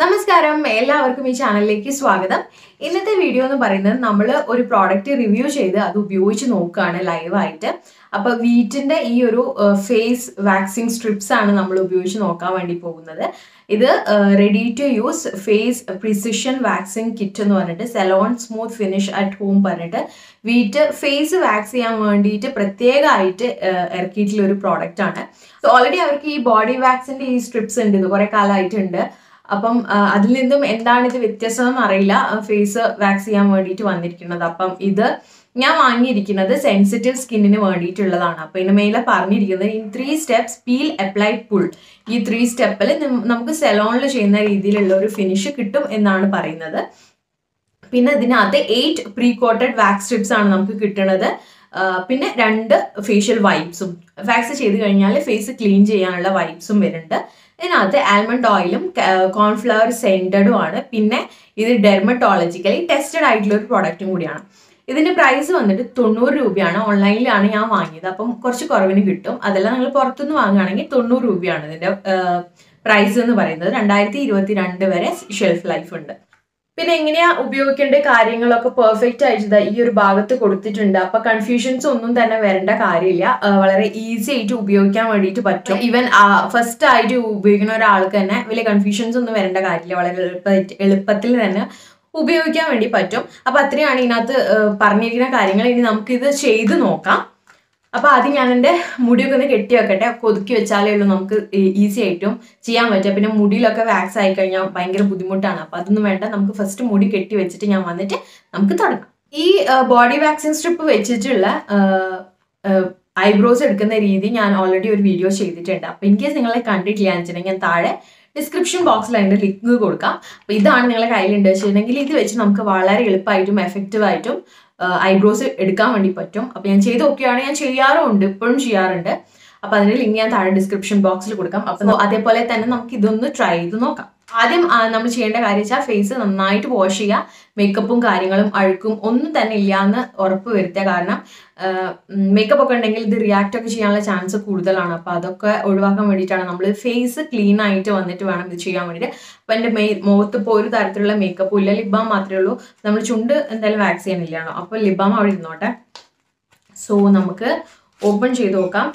നമസ്കാരം എല്ലാവർക്കും ഈ ചാനലിലേക്ക് സ്വാഗതം ഇന്നത്തെ വീഡിയോ എന്ന് പറയുന്നത് നമ്മൾ ഒരു പ്രോഡക്റ്റ് റിവ്യൂ ചെയ്ത് അത് ഉപയോഗിച്ച് നോക്കുകയാണ് ലൈവായിട്ട് അപ്പൊ വീറ്റിന്റെ ഈ ഒരു ഫേസ് വാക്സിൻ സ്ട്രിപ്സ് ആണ് നമ്മൾ ഉപയോഗിച്ച് നോക്കാൻ വേണ്ടി പോകുന്നത് ഇത് ready to use face precision waxing kit എന്ന് പറഞ്ഞിട്ട് salon smooth finish at home പറഞ്ഞിട്ട് വീറ്റ് ഫേസ് വാക്സ് ചെയ്യാൻ വേണ്ടിയിട്ട് പ്രത്യേകമായിട്ട് ഇറക്കിയിട്ടുള്ള ഒരു പ്രോഡക്റ്റ് ആണ് സോ ഓൾറെഡി അവർക്ക് ഈ ബോഡി വാക്സിന്റെ ഈ സ്ട്രിപ്സ് ഉണ്ട് ഇത് കുറെ കാലമായിട്ടുണ്ട് അപ്പം ആ, അതിൽ നിന്നും എന്താണ് ഇത് വ്യത്യസ്തം എന്ന് അറിയില്ല ഫേസ് വാക്സ് ചെയ്യാൻ വേണ്ടിയിട്ട് വന്നിരിക്കുന്നത് അപ്പം ഇത് ഞാൻ വാങ്ങിയിരിക്കുന്നത് സെൻസിറ്റീവ് സ്കിന്നിന് വേണ്ടിയിട്ടുള്ളതാണ് അപ്പൊ ഇതിന് മേലെ പറഞ്ഞിരിക്കുന്നത് in three steps peel apply pull ഈ ത്രീ സ്റ്റെപ്പിൽ നമുക്ക് സെലോണിൽ ചെയ്യുന്ന രീതിയിലുള്ള ഒരു ഫിനിഷ് കിട്ടും എന്നാണ് പറയുന്നത് പിന്നെ ഇതിനകത്ത് eight pre coated wax strips ആണ് നമുക്ക് കിട്ടുന്നത് ആ, പിന്നെ രണ്ട് ഫേഷ്യൽ വൈബ്സും വാക്സ് ചെയ്ത് കഴിഞ്ഞാൽ ഫേസ് ക്ലീൻ ചെയ്യാനുള്ള വൈബ്സും വരുന്നുണ്ട് ഇതിനകത്ത് ആൽമണ്ട് ഓയിലും കോൺഫ്ലവർ സെൻറ്റഡും ആണ് പിന്നെ ഇത് ഡെർമറ്റോളജിക്കലി ടെസ്റ്റഡ് ആയിട്ടുള്ള ഒരു പ്രോഡക്റ്റും കൂടിയാണ് ഇതിന്റെ പ്രൈസ് വന്നിട്ട് തൊണ്ണൂറ് രൂപയാണ് ഓൺലൈനിലാണ് ഞാൻ വാങ്ങിയത് അപ്പം കുറച്ച് കുറവിന് കിട്ടും അതെല്ലാം നിങ്ങൾ പുറത്തുനിന്ന് വാങ്ങുകയാണെങ്കിൽ തൊണ്ണൂറ് രൂപയാണ് ഇതിന്റെ പ്രൈസ് എന്ന് പറയുന്നത് രണ്ടായിരത്തി ഇരുപത്തി രണ്ട് വരെ ഷെൽഫ് ലൈഫ് ഉണ്ട് പിന്നെ എങ്ങനെയാ ഉപയോഗിക്കേണ്ട കാര്യങ്ങളൊക്കെ പെർഫെക്റ്റ് ആയിട്ട് ദാ ഈ ഒരു ഭാഗത്ത് കൊടുത്തിട്ടുണ്ട് അപ്പൊ കൺഫ്യൂഷൻസ് ഒന്നും തന്നെ വരേണ്ട കാര്യമില്ല ആ, വളരെ ഈസി ആയിട്ട് ഉപയോഗിക്കാൻ വേണ്ടിയിട്ട് പറ്റും ഈവൻ ഫസ്റ്റ് ആയിട്ട് ഉപയോഗിക്കുന്ന ഒരാൾക്ക് തന്നെ വലിയ കൺഫ്യൂഷൻസ് ഒന്നും വരേണ്ട കാര്യമില്ല വളരെ എളുപ്പമായിട്ട് എളുപ്പത്തിൽ തന്നെ ഉപയോഗിക്കാൻ വേണ്ടി പറ്റും അപ്പൊ അത്രയാണ് ഇതിനകത്ത് ആ, പറഞ്ഞിരിക്കുന്ന കാര്യങ്ങൾ ഇനി നമുക്കിത് ചെയ്ത് നോക്കാം അപ്പൊ ആദ്യം ഞാൻ എൻ്റെ മുടിയൊക്കെ ഒന്ന് കെട്ടി വെക്കട്ടെ ഒതുക്കി വെച്ചാലേ ഉള്ളൂ നമുക്ക് ഈസി ആയിട്ടും ചെയ്യാൻ പറ്റുക പിന്നെ മുടിയിലൊക്കെ വാക്സ് ആയി കഴിഞ്ഞാൽ ഭയങ്കര ബുദ്ധിമുട്ടാണ് അപ്പൊ അതൊന്നും വേണ്ട നമുക്ക് ഫസ്റ്റ് മുടി കെട്ടി വെച്ചിട്ട് ഞാൻ വന്നിട്ട് നമുക്ക് തുടങ്ങാം ഈ ബോഡി വാക്സിൻ സ്ട്രിപ്പ് വെച്ചിട്ടുള്ള ഐബ്രോസ് എടുക്കുന്ന രീതി ഞാൻ ഓൾറെഡി ഒരു വീഡിയോ ചെയ്തിട്ടുണ്ട് അപ്പൊ ഇൻ കേസ് നിങ്ങളെ കണ്ടിട്ടില്ല എന്ന് വെച്ചിട്ടുണ്ടെങ്കിൽ ഞാൻ താഴെ ഡിസ്ക്രിപ്ഷൻ ബോക്സിൽ അതിന്റെ ലിങ്ക് കൊടുക്കാം അപ്പൊ ഇതാണ് നിങ്ങളെ കയ്യിലുണ്ട് വെച്ചിട്ടുണ്ടെങ്കിൽ ഇത് വെച്ച് നമുക്ക് വളരെ എളുപ്പമായിട്ടും എഫക്റ്റീവ് ആയിട്ടും ഐബ്രോസ് എടുക്കാൻ വേണ്ടി പറ്റും അപ്പൊ ഞാൻ ചെയ്ത് നോക്കിയാണ് ഞാൻ ചെയ്യാറുമുണ്ട് ഇപ്പോഴും ചെയ്യാറുണ്ട് അപ്പൊ അതിന്റെ ലിങ്ക് ഞാൻ താഴെ ഡിസ്ക്രിപ്ഷൻ ബോക്സിൽ കൊടുക്കാം അപ്പൊ അതേപോലെ തന്നെ നമുക്ക് ഇതൊന്ന് ട്രൈ ചെയ്ത് നോക്കാം ആദ്യം നമ്മൾ ചെയ്യേണ്ട കാര്യം വെച്ചാൽ ഫേസ് നന്നായിട്ട് വാഷ് ചെയ്യുക മേക്കപ്പും കാര്യങ്ങളും അഴുക്കും ഒന്നും തന്നെ ഇല്ല എന്ന് ഉറപ്പ് വരുത്തുക കാരണം മേക്കപ്പ് ഒക്കെ ഉണ്ടെങ്കിൽ ഇത് റിയാക്ട് ഒക്കെ ചെയ്യാനുള്ള ചാൻസ് കൂടുതലാണ് അപ്പൊ അതൊക്കെ ഒഴിവാക്കാൻ വേണ്ടിയിട്ടാണ് നമ്മൾ ഫേസ് ക്ലീൻ ആയിട്ട് വന്നിട്ട് വേണം ഇത് ചെയ്യാൻ വേണ്ടിയിട്ട് അപ്പൊ എന്റെ മെയ് മുഖത്ത് ഇപ്പോൾ ഒരു തരത്തിലുള്ള മേക്കപ്പും ഇല്ല ലിബാം മാത്രമേ ഉള്ളൂ നമ്മൾ ചുണ്ട് എന്തായാലും വാക്സ് ചെയ്യാനില്ലാണോ അപ്പൊ ലിബാം അവിടെ ഇരുന്നോട്ടെ സോ നമുക്ക് ഓപ്പൺ ചെയ്ത് നോക്കാം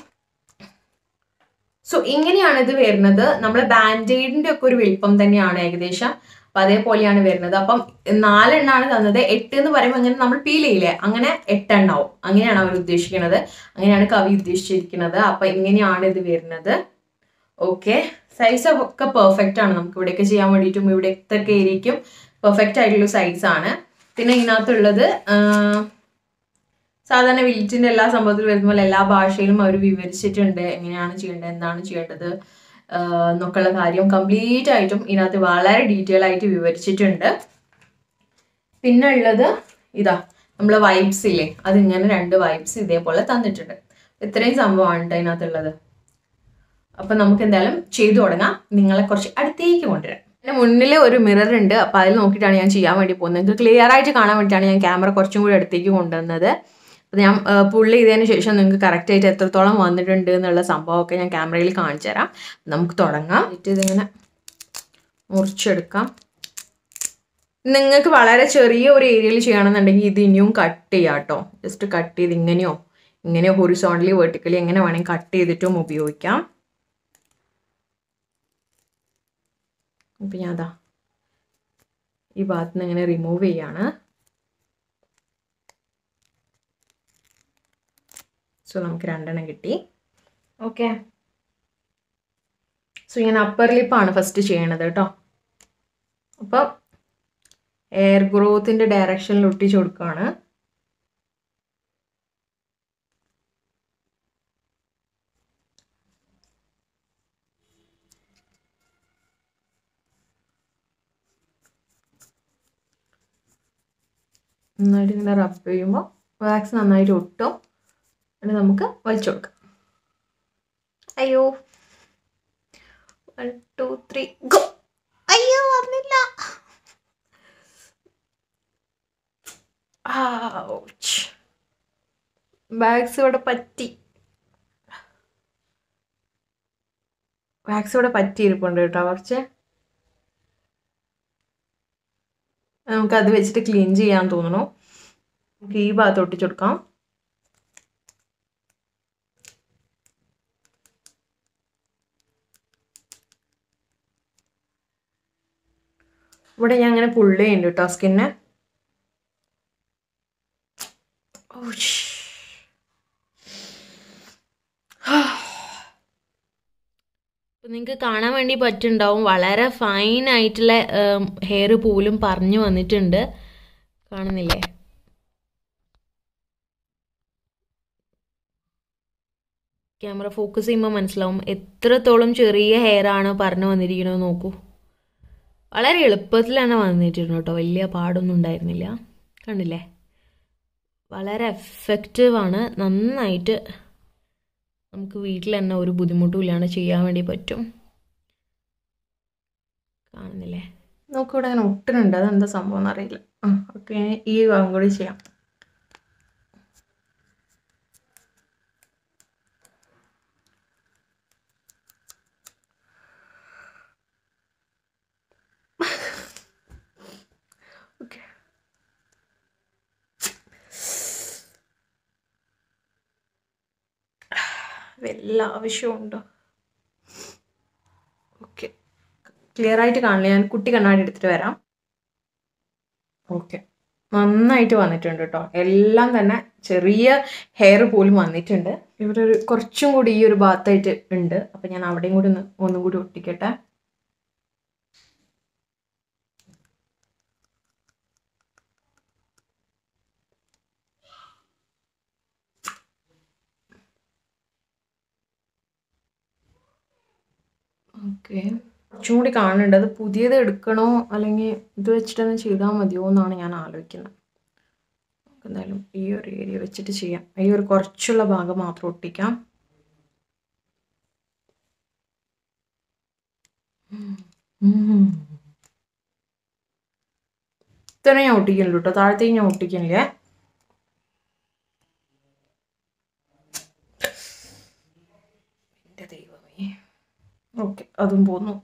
സോ ഇങ്ങനെയാണ് ഇത് വരുന്നത് നമ്മൾ ബാൻഡേഡിന്റെ ഒക്കെ ഒരു വലിപ്പം തന്നെയാണ് ഏകദേശം അപ്പൊ അതേപോലെയാണ് വരുന്നത് അപ്പം നാലെണ്ണാണ് തന്നത് എട്ട് എന്ന് പറയുമ്പോൾ അങ്ങനെ നമ്മൾ പീൽ ചെയ്യില്ലേ അങ്ങനെ എട്ടെണ്ണാവും അങ്ങനെയാണ് അവർ ഉദ്ദേശിക്കുന്നത് അങ്ങനെയാണ് കവി ഉദ്ദേശിച്ചിരിക്കുന്നത് അപ്പൊ ഇങ്ങനെയാണ് ഇത് വരുന്നത് ഓക്കെ സൈസ് ഒക്കെ പെർഫെക്റ്റ് ആണ് നമുക്ക് ഇവിടെയൊക്കെ ചെയ്യാൻ വേണ്ടിയിട്ടും ഇവിടത്തെ ഏരിയയ്ക്കും പെർഫെക്റ്റ് ആയിട്ടുള്ള സൈസ് ആണ് പിന്നെ ഇതിനകത്തുള്ളത് ആ, സാധാരണ വീറ്റിന്റെ എല്ലാ സംഭവത്തിലും വരുമ്പോൾ എല്ലാ ഭാഷയിലും അവർ വിവരിച്ചിട്ടുണ്ട് എങ്ങനെയാണ് ചെയ്യേണ്ടത് എന്താണ് ചെയ്യേണ്ടത് ആഹ് എന്നൊക്കെയുള്ള കാര്യം കംപ്ലീറ്റ് ആയിട്ടും ഇതിനകത്ത് വളരെ ഡീറ്റെയിൽ ആയിട്ട് വിവരിച്ചിട്ടുണ്ട് പിന്നെ ഉള്ളത് ഇതാ നമ്മളെ വൈബ്സ് ഇല്ലേ അതിങ്ങനെ രണ്ട് വൈബ്സ് ഇതേപോലെ തന്നിട്ടുണ്ട് ഇത്രയും സംഭവമാണ് ട്ടോ ഇതിനകത്തുള്ളത് അപ്പൊ നമുക്ക് എന്തായാലും ചെയ്തു തുടങ്ങാം നിങ്ങളെ കുറച്ച് അടുത്തേക്ക് കൊണ്ടുവരാം എൻ്റെ മുന്നിൽ ഒരു മിറർ ഉണ്ട് അപ്പൊ അതിൽ നോക്കിയിട്ടാണ് ഞാൻ ചെയ്യാൻ വേണ്ടി പോകുന്നത് നിങ്ങൾക്ക് ക്ലിയർ ആയിട്ട് കാണാൻ വേണ്ടിയിട്ടാണ് ഞാൻ ക്യാമറ കുറച്ചും കൂടി അടുത്തേക്ക് കൊണ്ടുവന്നത് അപ്പൊ ഞാൻ പുള്ളി ചെയ്തതിന് ശേഷം നിങ്ങൾക്ക് കറക്റ്റ് ആയിട്ട് എത്രത്തോളം വന്നിട്ടുണ്ട് എന്നുള്ള സംഭവമൊക്കെ ഞാൻ ക്യാമറയിൽ കാണിച്ചു തരാം നമുക്ക് തുടങ്ങാം എന്നിട്ട് ഇതിങ്ങനെ മുറിച്ചെടുക്കാം നിങ്ങൾക്ക് വളരെ ചെറിയ ഒരു ഏരിയയിൽ ചെയ്യണമെന്നുണ്ടെങ്കിൽ ഇത് ഇനിയും കട്ട് ചെയ്യാം കേട്ടോ ജസ്റ്റ് കട്ട് ചെയ്ത് ഇങ്ങനെയോ ഇങ്ങനെയോ ഹൊറിസോണ്ടലി വെർട്ടിക്കലി എങ്ങനെ വേണമെങ്കിൽ കട്ട് ചെയ്തിട്ടും ഉപയോഗിക്കാം അപ്പം ഞാൻ അതാ ഈ ഭാഗത്ത് നിന്ന് ഇങ്ങനെ റിമൂവ് ചെയ്യാണ് സോ നമുക്ക് രണ്ടെണ്ണം കിട്ടി ഓക്കെ സോ ഞാൻ അപ്പർ ലിപ്പാണ് ഫസ്റ്റ് ചെയ്യണത് കേട്ടോ അപ്പം എയർ ഗ്രോത്തിൻ്റെ ഡയറക്ഷനിൽ ഒട്ടിച്ചു കൊടുക്കുകയാണ് നന്നായിട്ട് ഇങ്ങനെ റബ്ബ് ചെയ്യുമ്പോൾ വാക്സ് നന്നായിട്ട് ഒട്ടും എന്നിട്ട് നമുക്ക് വലിച്ചു കൊടുക്കാം അയ്യോ വൺ ടു ത്രീ ഗോ അയ്യോ വന്നില്ല ബാഗ്സ് ഇവിടെ പറ്റി വാക്സ് ഇവിടെ പറ്റിയിരിപ്പുണ്ട് കേട്ടോ കുറച്ച് നമുക്ക് അത് വെച്ചിട്ട് ക്ലീൻ ചെയ്യാൻ തോന്നുന്നു നമുക്ക് ഈ ഭാഗത്ത് ഒട്ടിച്ചു കൊടുക്കാം ഇവിടെ ഞാൻ അങ്ങനെ പുള്ളി ചെയ്യുന്നുണ്ട് കേട്ടോ സ്കിന്നെ നിങ്ങൾക്ക് കാണാൻ വേണ്ടി പറ്റുണ്ടാവും വളരെ ഫൈൻ ആയിട്ടുള്ള ഹെയർ പോലും പറഞ്ഞു വന്നിട്ടുണ്ട് കാണുന്നില്ലേ ക്യാമറ ഫോക്കസ് ചെയ്യുമ്പോൾ മനസ്സിലാവും എത്രത്തോളം ചെറിയ ഹെയർ ആണ് പറഞ്ഞു വന്നിരിക്കണത് നോക്കൂ വളരെ എളുപ്പത്തിൽ തന്നെ വന്നിട്ടുണ്ട് കേട്ടോ വലിയ പാടൊന്നും ഉണ്ടായിരുന്നില്ല കണ്ടില്ലേ വളരെ എഫക്റ്റീവാണ് നന്നായിട്ട് നമുക്ക് വീട്ടിൽ തന്നെ ഒരു ബുദ്ധിമുട്ടും ഇല്ലാണ്ട് ചെയ്യാൻ വേണ്ടി പറ്റും കാണുന്നില്ലേ നോക്കിവിടെ അങ്ങനെ ഒട്ടുന്നുണ്ട് അതെന്താ സംഭവം എന്നറിയില്ല ആ ഓക്കെ ഈ ഭാഗം കൂടി ചെയ്യാം ഓക്കെ വല്ല ആവശ്യമുണ്ടോ ഓക്കെ ക്ലിയർ ആയിട്ട് കാണില്ല ഞാൻ കുട്ടി കണ്ണാടി എടുത്തിട്ട് വരാം ഓക്കെ നന്നായിട്ട് വന്നിട്ടുണ്ട് കേട്ടോ എല്ലാം തന്നെ ചെറിയ ഹെയർ പോലും വന്നിട്ടുണ്ട് ഇവിടെ ഒരു കുറച്ചും കൂടി ഈ ഒരു ഭാഗത്തായിട്ട് ഉണ്ട് അപ്പം ഞാൻ അവിടെയും കൂടി ഒന്ന് ഒന്നും കൂടി ഒട്ടിക്കട്ടെ ഓക്കെ കുറച്ചും കൂടി കാണുന്നുണ്ട് അത് പുതിയത് എടുക്കണോ അല്ലെങ്കിൽ ഇത് വെച്ചിട്ട് തന്നെ ചെയ്താൽ മതിയോ എന്നാണ് ഞാൻ ആലോചിക്കുന്നത് നമുക്ക് എന്തായാലും ഈ ഒരു ഏരിയ വെച്ചിട്ട് ചെയ്യാം ഈ ഒരു കുറച്ചുള്ള ഭാഗം മാത്രം ഒട്ടിക്കാം ഇത്തന്നെ ഞാൻ ഒട്ടിക്കുന്നുള്ളൂ കേട്ടോ താഴത്തേക്ക് ഞാൻ ഒട്ടിക്കുന്നില്ലേ എൻ്റെ ദൈവമേ ഓക്കെ അതും പോന്നു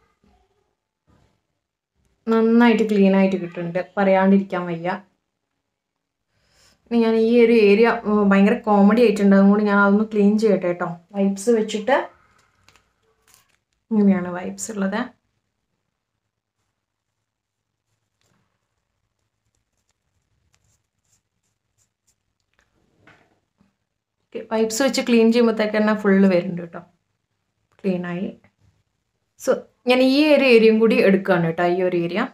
നന്നായിട്ട് ക്ലീൻ ആയിട്ട് കിട്ടുന്നുണ്ട് പറയാണ്ടിരിക്കാൻ വയ്യ ഇനി ഞാൻ ഈ ഒരു ഏരിയ ഭയങ്കര കോമഡി ആയിട്ടുണ്ട് അതുകൊണ്ട് ഞാൻ അതൊന്ന് ക്ലീൻ ചെയ്യട്ടെ കേട്ടോ വൈപ്സ് വെച്ചിട്ട് ഇങ്ങനെയാണ് വൈപ്സ് ഉള്ളത് വൈപ്സ് വെച്ച് ക്ലീൻ ചെയ്യുമ്പോഴത്തേക്ക് തന്നെ ഫുള്ള് വരുന്നുണ്ട് കേട്ടോ ക്ലീനായി സോ ഞാൻ ഈ ഒരു ഏരിയയും കൂടി എടുക്കുകയാണ് കേട്ടോ ഈ ഒരു ഏരിയ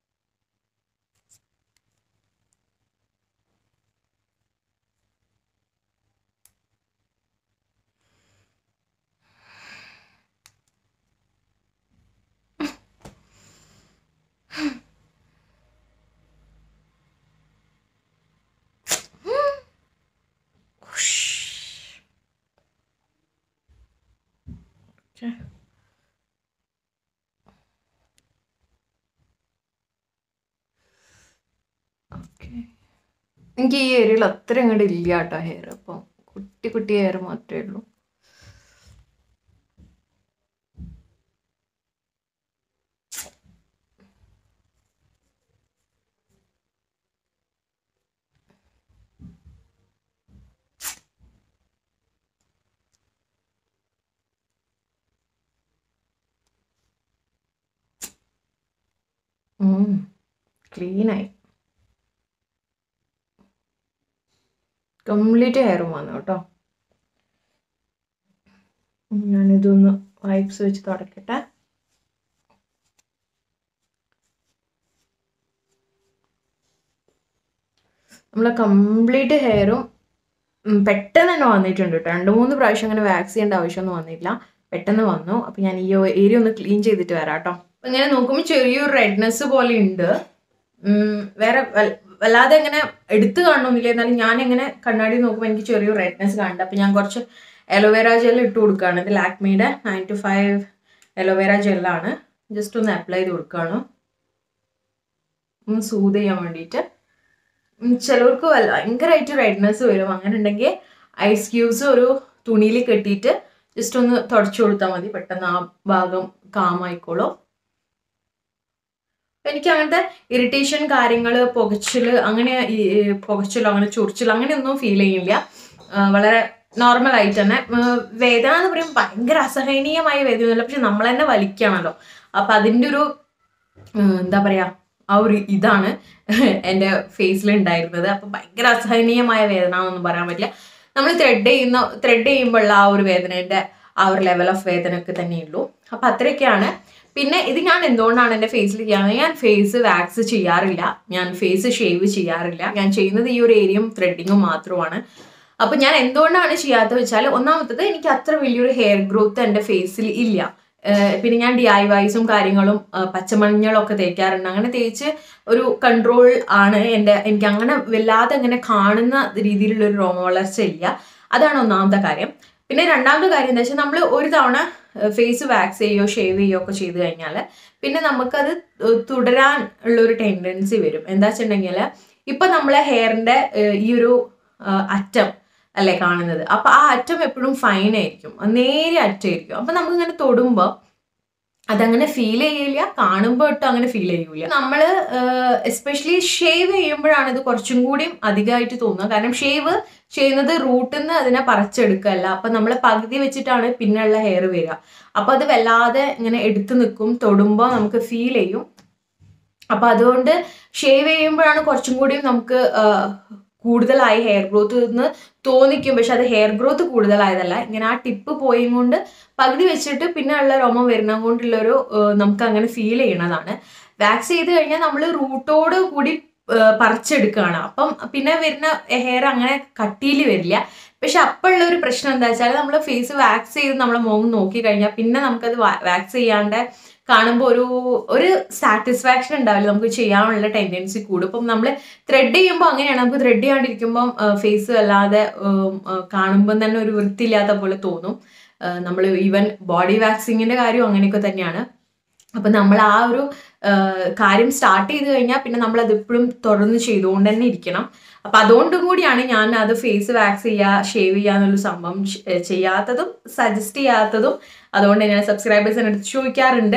Okay. ഓക്കെ എനിക്ക് ഈ ഏരിയയിൽ അത്ര അങ്ങോട്ട് ഇല്ല കേട്ടോ ഹെയർ അപ്പം കുട്ടി കുട്ടി ഹെയർ മാത്രമേ ഉള്ളൂ ക്ലീനായി കംപ്ലീറ്റ് ഹെയറും വന്നു കേട്ടോ ഞാനിതൊന്ന് വൈപ്സ് വെച്ച് തുടക്കട്ടെ നമ്മളെ കംപ്ലീറ്റ് ഹെയറും പെട്ടെന്ന് തന്നെ വന്നിട്ടുണ്ട് കേട്ടോ രണ്ട് മൂന്ന് പ്രാവശ്യം അങ്ങനെ വാക്സ് ചെയ്യേണ്ട ആവശ്യമൊന്നും വന്നില്ല പെട്ടെന്ന് വന്നു അപ്പം ഞാൻ ഈ ഏരിയ ഒന്ന് ക്ലീൻ ചെയ്തിട്ട് വരാം കേട്ടോ അപ്പം ഇങ്ങനെ നോക്കുമ്പോൾ ചെറിയൊരു റെഡ്നെസ് പോലെ ഉണ്ട് വേറെ വല്ലാതെ അങ്ങനെ എടുത്ത് കാണണമെന്നില്ല എന്നാലും ഞാൻ എങ്ങനെ കണ്ണാടി നോക്കുമ്പോൾ എനിക്ക് ചെറിയൊരു റെഡ്നെസ് കാണുന്നുണ്ട് അപ്പം ഞാൻ കുറച്ച് അലോവേര ജെൽ ഇട്ട് കൊടുക്കുകയാണ് ഇത് ലാക്മിയുടെ നയൻ ടു ഫൈവ് അലോവേര ജെല്ലാണ് ജസ്റ്റ് ഒന്ന് അപ്ലൈ ചെയ്ത് കൊടുക്കുകയാണ് ഒന്ന് സൂത് ചെയ്യാൻ വേണ്ടിയിട്ട് ചിലവർക്ക് വല്ല ഭയങ്കരമായിട്ട് റെഡ്നെസ് വരും അങ്ങനെ ഉണ്ടെങ്കിൽ ഐസ് ക്യൂബ്സ് ഒരു തുണിയിൽ കെട്ടിയിട്ട് ജസ്റ്റ് ഒന്ന് തുടച്ചു കൊടുത്താൽ മതി പെട്ടെന്ന് ആ ഭാഗം കാമായിക്കോളും എനിക്ക് അങ്ങനത്തെ ഇറിറ്റേഷൻ കാര്യങ്ങൾ പുകച്ചിൽ അങ്ങനെ ഈ പുകച്ചിലോ അങ്ങനെ ചൊറിച്ചിലോ അങ്ങനെയൊന്നും ഫീൽ ചെയ്യില്ല ആ, വളരെ നോർമൽ ആയിട്ട് തന്നെ ആ, വേദന എന്ന് പറയുമ്പോൾ ഭയങ്കര അസഹനീയമായ വേദനയൊന്നുമില്ല പക്ഷെ നമ്മൾ തന്നെ വലിക്കുകയാണല്ലോ അപ്പം അതിൻ്റെ ഒരു ആ, എന്താ പറയാ ആ ഒരു ഇതാണ് എൻ്റെ ഫേസിൽ ഉണ്ടായിരുന്നത് അപ്പം ഭയങ്കര അസഹനീയമായ വേദന എന്നൊന്നും പറയാൻ പറ്റില്ല നമ്മൾ ത്രെഡ് ചെയ്യുന്ന ത്രെഡ് ചെയ്യുമ്പോഴുള്ള ആ ഒരു വേദനയുടെ ആ ഒരു ലെവൽ ഓഫ് വേദനയൊക്കെ തന്നെയുള്ളൂ അപ്പം അത്രയൊക്കെയാണ് പിന്നെ ഇത് ഞാൻ എന്തുകൊണ്ടാണ് എൻ്റെ ഫേസിൽ ചെയ്യാറ് ഞാൻ ഫേസ് വാക്സ് ചെയ്യാറില്ല ഞാൻ ഫേസ് ഷേവ് ചെയ്യാറില്ല ഞാൻ ചെയ്യുന്നത് ഈ ഒരു ഏരിയയും ത്രെഡിങ്ങും മാത്രമാണ് അപ്പം ഞാൻ എന്തുകൊണ്ടാണ് ചെയ്യാത്തത് വെച്ചാൽ ഒന്നാമത്തത് എനിക്ക് അത്ര വലിയൊരു ഹെയർ ഗ്രോത്ത് എൻ്റെ ഫേസിൽ ഇല്ല ഏഹ് പിന്നെ ഞാൻ ഡി ഐ വൈസും കാര്യങ്ങളും ഏഹ് പച്ചമഞ്ഞളൊക്കെ തേക്കാറുണ്ട് അങ്ങനെ തേച്ച് ഒരു കൺട്രോൾ ആണ് എൻ്റെ എനിക്ക് അങ്ങനെ വല്ലാതെ അങ്ങനെ കാണുന്ന രീതിയിലുള്ള ഒരു രോമ വളർച്ച ഇല്ല അതാണ് ഒന്നാമത്തെ കാര്യം പിന്നെ രണ്ടാമത്തെ കാര്യം എന്താ വെച്ചാൽ നമ്മൾ ഒരു തവണ ഫേസ് വാക്സ് ചെയ്യുകയോ ഷേവ് ചെയ്യുകയോ ഒക്കെ ചെയ്ത് കഴിഞ്ഞാൽ പിന്നെ നമുക്കത് ഏഹ് തുടരാൻ ഉള്ള ഒരു ടെൻഡൻസി വരും എന്താ വെച്ചിട്ടുണ്ടെങ്കിൽ ഇപ്പം നമ്മളെ ഹെയറിൻ്റെ ഈ ഒരു ഏഹ് അറ്റം അല്ലേ കാണുന്നത് അപ്പൊ ആ അറ്റം എപ്പോഴും ഫൈൻ ആയിരിക്കും നേരെ അറ്റമായിരിക്കും അപ്പൊ നമുക്ക് ഇങ്ങനെ തൊടുമ്പോൾ അതങ്ങനെ ഫീൽ ചെയ്യില്ല കാണുമ്പോൾ ഒട്ടും അങ്ങനെ ഫീൽ ചെയ്യൂല നമ്മൾ എസ്പെഷ്യലി ഷേവ് ചെയ്യുമ്പോഴാണ് ഇത് കുറച്ചും കൂടിയും അധികമായിട്ട് തോന്നുക കാരണം ഷേവ് ചെയ്യുന്നത് റൂട്ടിൽ നിന്ന് അതിനെ പറിച്ചെടുക്കല്ല അപ്പൊ നമ്മൾ പകുതി വെച്ചിട്ടാണ് പിന്നെയുള്ള ഹെയർ വരിക അപ്പൊ അത് വല്ലാതെ ഇങ്ങനെ എടുത്തു നിൽക്കും തൊടുമ്പോൾ നമുക്ക് ഫീൽ ചെയ്യും അപ്പൊ അതുകൊണ്ട് ഷേവ് ചെയ്യുമ്പോഴാണ് കുറച്ചും കൂടിയും നമുക്ക് ആ, കൂടുതലായി ഹെയർ ഗ്രോത്ത് എന്ന് തോന്നിക്കും പക്ഷെ അത് ഹെയർ ഗ്രോത്ത് കൂടുതലായതല്ല ഇങ്ങനെ ആ ടിപ്പ് പോയും കൊണ്ട് പകുതി വെച്ചിട്ട് പിന്നെ ഉള്ള രോമം വരുന്നത് കൊണ്ടുള്ള ഒരു നമുക്ക് അങ്ങനെ ഫീൽ ചെയ്യണതാണ് വാക്സ് ചെയ്ത് കഴിഞ്ഞാൽ നമ്മൾ റൂട്ടോട് കൂടി ആ, പറിച്ചെടുക്കുകയാണ് അപ്പം പിന്നെ വരുന്ന ഹെയർ അങ്ങനെ കട്ടിയിൽ വരില്ല പക്ഷെ അപ്പോഴുള്ള ഒരു പ്രശ്നം എന്താ വെച്ചാൽ നമ്മൾ ഫേസ് വാക്സ് ചെയ്ത് നമ്മളെ മുഖം നോക്കി കഴിഞ്ഞാൽ പിന്നെ നമുക്കത് വാക്സ് ചെയ്യാണ്ട് കാണുമ്പോൾ ഒരു ഒരു സാറ്റിസ്ഫാക്ഷൻ ഉണ്ടാവില്ല നമുക്ക് ചെയ്യാനുള്ള ടെൻഡൻസി കൂടും ഇപ്പം നമ്മൾ ത്രെഡ് ചെയ്യുമ്പോൾ അങ്ങനെയാണ് നമുക്ക് ത്രെഡ് ചെയ്യാണ്ടിരിക്കുമ്പം ഫേസ് അല്ലാതെ കാണുമ്പം തന്നെ ഒരു വൃത്തിയില്ലാത്ത പോലെ തോന്നും നമ്മൾ ഈവൻ ബോഡി വാക്സിങ്ങിന്റെ കാര്യം അങ്ങനെയൊക്കെ തന്നെയാണ് അപ്പം നമ്മൾ ആ ഒരു ആ, കാര്യം സ്റ്റാർട്ട് ചെയ്ത് കഴിഞ്ഞാൽ പിന്നെ നമ്മൾ അത് എപ്പോഴും തുടർന്ന് ചെയ്തുകൊണ്ട് തന്നെ ഇരിക്കണം അപ്പം അതുകൊണ്ടും കൂടിയാണ് ഞാൻ അത് ഫേസ് വാക്സ് ചെയ്യുക ഷേവ് ചെയ്യുക എന്നുള്ള സംഭവം ഷ്- ഏ, ചെയ്യാത്തതും സജസ്റ്റ് ചെയ്യാത്തതും അതുകൊണ്ട് ഞാൻ സബ്സ്ക്രൈബേഴ്സിന് അടുത്ത് ചോദിക്കാറുണ്ട്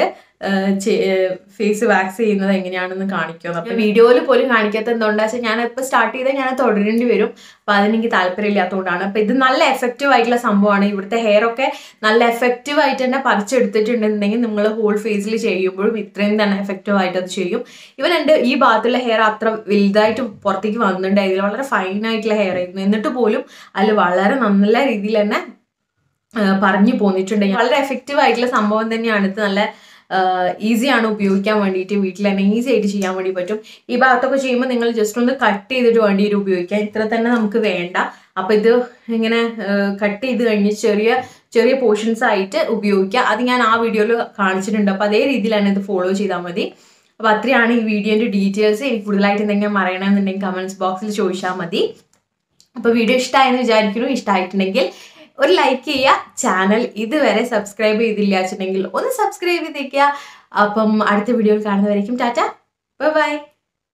ഫേസ് വാക്സ് ചെയ്യുന്നത് എങ്ങനെയാണെന്ന് കാണിക്കുമെന്ന് അപ്പൊ വീഡിയോയിൽ പോലും കാണിക്കാത്ത എന്തുകൊണ്ടാ വെച്ചാൽ ഞാൻ ഇപ്പൊ സ്റ്റാർട്ട് ചെയ്താൽ ഞാൻ അത് തുടരേണ്ടി വരും അപ്പൊ അതിനെനിക്ക് താല്പര്യമില്ലാത്തതുകൊണ്ടാണ് അപ്പൊ ഇത് നല്ല എഫക്റ്റീവ് ആയിട്ടുള്ള സംഭവമാണ് ഇവിടുത്തെ ഹെയർ ഒക്കെ നല്ല എഫക്റ്റീവ് ആയിട്ട് തന്നെ പറിച്ചെടുത്തിട്ടുണ്ടെന്നുണ്ടെങ്കിൽ നിങ്ങൾ ഹോൾ ഫേസിൽ ചെയ്യുമ്പോഴും ഇത്രയും തന്നെ എഫക്റ്റീവ് ആയിട്ട് അത് ചെയ്യും ഇവൻ എൻ്റെ ഈ ഭാഗത്തുള്ള ഹെയർ അത്ര വലുതായിട്ട് പുറത്തേക്ക് വന്നിട്ടുണ്ടായില്ല വളരെ ഫൈൻ ആയിട്ടുള്ള ഹെയർ ആയിരുന്നു എന്നിട്ട് പോലും അതിൽ വളരെ നല്ല രീതിയിൽ തന്നെ ആ, പറഞ്ഞു പോന്നിട്ടുണ്ട് വളരെ എഫക്റ്റീവ് ആയിട്ടുള്ള സംഭവം തന്നെയാണ് ഇത് നല്ല ഈസിയാണ് ഉപയോഗിക്കാൻ വേണ്ടിയിട്ട് വീട്ടിൽ തന്നെ ഈസി ആയിട്ട് ചെയ്യാൻ വേണ്ടി പറ്റും ഈ ഭാഗത്തൊക്കെ ചെയ്യുമ്പോൾ നിങ്ങൾ ജസ്റ്റ് ഒന്ന് കട്ട് ചെയ്തിട്ട് വേണ്ടി ഇത് ഉപയോഗിക്കാം ഇത്ര തന്നെ നമുക്ക് വേണ്ട അപ്പൊ ഇത് ഇങ്ങനെ കട്ട് ചെയ്ത് കഴിഞ്ഞ് ചെറിയ ചെറിയ പോർഷൻസ് ആയിട്ട് ഉപയോഗിക്കുക അത് ഞാൻ ആ വീഡിയോയിൽ കാണിച്ചിട്ടുണ്ട് അപ്പൊ അതേ രീതിയിൽ തന്നെ ഇത് ഫോളോ ചെയ്താൽ മതി അപ്പൊ അത്രയാണ് ഈ വീഡിയോന്റെ ഡീറ്റെയിൽസ് എനിക്ക് കൂടുതലായിട്ട് എന്തെങ്കിലും അറിയണമെന്നുണ്ടെങ്കിൽ കമന്റ്സ് ബോക്സിൽ ചോദിച്ചാൽ മതി അപ്പൊ വീഡിയോ ഇഷ്ടമായെന്ന് വിചാരിക്കുന്നു ഇഷ്ടമായിട്ടുണ്ടെങ്കിൽ ഒരു ലൈക്ക് ചെയ്യുക ചാനൽ ഇതുവരെ സബ്സ്ക്രൈബ് ചെയ്തില്ല വെച്ചിട്ടുണ്ടെങ്കിൽ ഒന്ന് സബ്സ്ക്രൈബ് ചെയ്തേക്കുക അപ്പം അടുത്ത വീഡിയോയിൽ കാണുന്നവരേക്കും ടാറ്റ ബൈ ബൈ